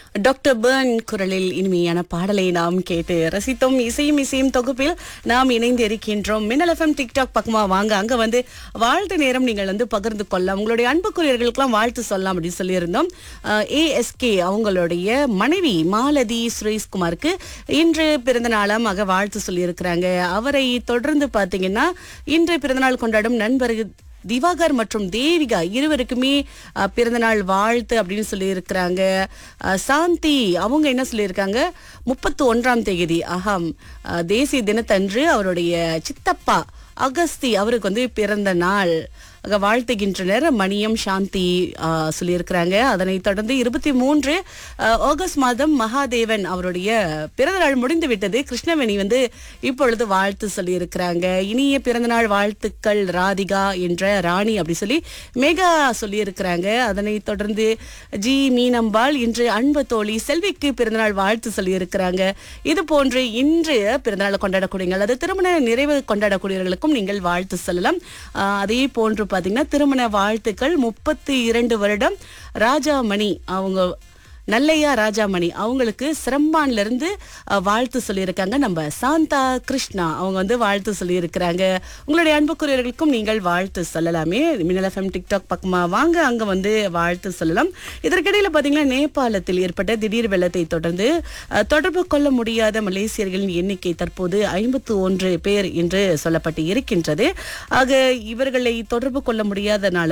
doctor burn குரலில் இனிமையான பாடலை நாம் கேட்டு ரசித்தோம் இசையும் இசையும் தொகுப்பில் நாம் இணைந்து இருக்கின்றோம் மின்னல் எஃப்எம் டிக்டாக் பக்கமா வாங்க அங்க வந்து வாழ்த்து நேரம் நீங்கள் வந்து பகிர்ந்து கொள்ளலாம் உங்களுடைய அன்புக்குரியர்களுக்கெல்லாம் வாழ்த்து சொல்லலாம் அப்படின்னு சொல்லியிருந்தோம் ஏஎஸ்கே அவங்களுடைய மனைவி மாலதி சுரேஷ்குமாருக்கு இன்று பிறந்த நாளாக வாழ்த்து சொல்லியிருக்கிறாங்க அவரை தொடர்ந்து பார்த்தீங்கன்னா இன்று பிறந்தநாள் கொண்டாடும் நண்பர்கள் திவாகர் மற்றும் தேவிகா இருவருக்குமே அஹ், பிறந்தநாள் வாழ்த்து அப்படின்னு சொல்லியிருக்கிறாங்க அஹ், சாந்தி அவங்க என்ன சொல்லியிருக்காங்க முப்பத்து ஒன்றாம் தேதி அகம் அஹ், தேசிய தினத்தன்று அவருடைய சித்தப்பா அகஸ்தி அவருக்கு வந்து பிறந்த நாள் ஆக வாழ்த்துகின்றனர் மணியம் சாந்தி ஆ, சொல்லியிருக்கிறாங்க அதனைத் தொடர்ந்து இருபத்தி மூன்று ஆகஸ்ட் மாதம் மகாதேவன் அவருடைய பிறந்தநாள் முடிந்து விட்டது கிருஷ்ணவேணி வந்து இப்பொழுது வாழ்த்து சொல்லியிருக்கிறாங்க இனிய பிறந்தநாள் வாழ்த்துக்கள் ராதிகா என்ற ராணி அப்படி சொல்லி மேகா சொல்லியிருக்கிறாங்க அதனைத் தொடர்ந்து ஜி மீனம்பாள் இன்று அன்பு தோழி செல்விக்கு பிறந்தநாள் வாழ்த்து சொல்லியிருக்கிறாங்க இது போன்று இன்று பிறந்தநாள் கொண்டாடக்கூடிய அல்லது திருமண நிறைவு கொண்டாடக்கூடியவர்களுக்கும் நீங்கள் வாழ்த்து சொல்லலாம் ஆஹ் அதே போன்று பார்த்தீங்கன்னா திருமண வாழ்த்துக்கள் முப்பத்தி இரண்டு வருடம் ராஜாமணி அவங்க நல்லையா ராஜாமணி அவங்களுக்கு சிரம்பான்ல இருந்து அஹ், வாழ்த்து சொல்லியிருக்காங்க நம்ம சாந்தா கிருஷ்ணா அவங்க வந்து வாழ்த்து சொல்லியிருக்கிறாங்க உங்களுடைய அன்புக்குரியவர்களுக்கும் நீங்கள் வாழ்த்து சொல்லலாமே மின்னல் எஃப்எம் டிக்டாக் பக்கமா வாங்க அங்க வந்து வாழ்த்து சொல்லலாம் இதற்கிடையில பாத்தீங்கன்னா நேபாளத்தில் ஏற்பட்ட திடீர் வெள்ளத்தை தொடர்ந்து அஹ், தொடர்பு கொள்ள முடியாத மலேசியர்களின் எண்ணிக்கை தற்போது ஐம்பத்து ஒன்று பேர் என்று சொல்லப்பட்டு இருக்கின்றது ஆக இவர்களை தொடர்பு கொள்ள முடியாதனால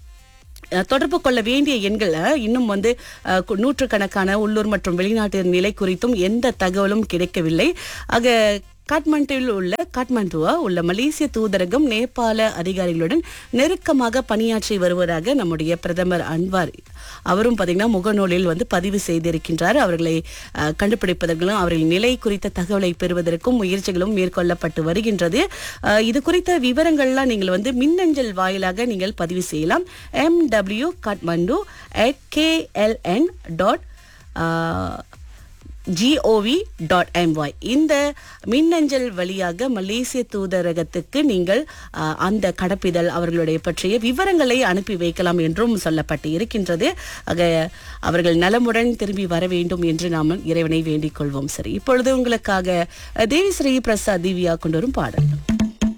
அஹ், தொடர்பு கொள்ள வேண்டிய எண்கள் அஹ், இன்னும் வந்து அஹ், கு- நூற்றுக்கணக்கான உள்ளூர் மற்றும் வெளிநாட்டு நிலை குறித்தும் எந்த தகவலும் கிடைக்கவில்லை ஆக காட்மாண்டுவில் உள்ள காட்மாண்டுவா உள்ள மலேசிய தூதரகம் நேபாள அதிகாரிகளுடன் நெருக்கமாக பணியாற்றி வருவதாக நம்முடைய பிரதமர் அன்வார் அவரும் பார்த்தீங்கன்னா முகநூலில் வந்து பதிவு செய்திருக்கின்றார் அவர்களை அஹ், கண்டுபிடிப்பதற்கும் அவர்களின் நிலை குறித்த தகவலை பெறுவதற்கும் முயற்சிகளும் மேற்கொள்ளப்பட்டு வருகின்றது அஹ், இது குறித்த விவரங்கள்லாம் நீங்கள் வந்து மின்னஞ்சல் வாயிலாக நீங்கள் பதிவு செய்யலாம் M W Kathmandu at KLN dot GOV dot MY இந்த மின்னஞ்சல் வழியாக மலேசிய தூதரகத்துக்கு நீங்கள் அஹ், அந்த கடப்பிதழ் அவர்களுடைய பற்றிய விவரங்களை அனுப்பி வைக்கலாம் என்றும் சொல்லப்பட்டு இருக்கின்றது ஆக அவர்கள் நலமுடன் திரும்பி வர வேண்டும் என்று நாம் இறைவனை வேண்டிக் கொள்வோம் சரி இப்பொழுது உங்களுக்காக அஹ், தேவி ஸ்ரீ பிரசாத் திவ்யா கொண்டு வரும் பாடல்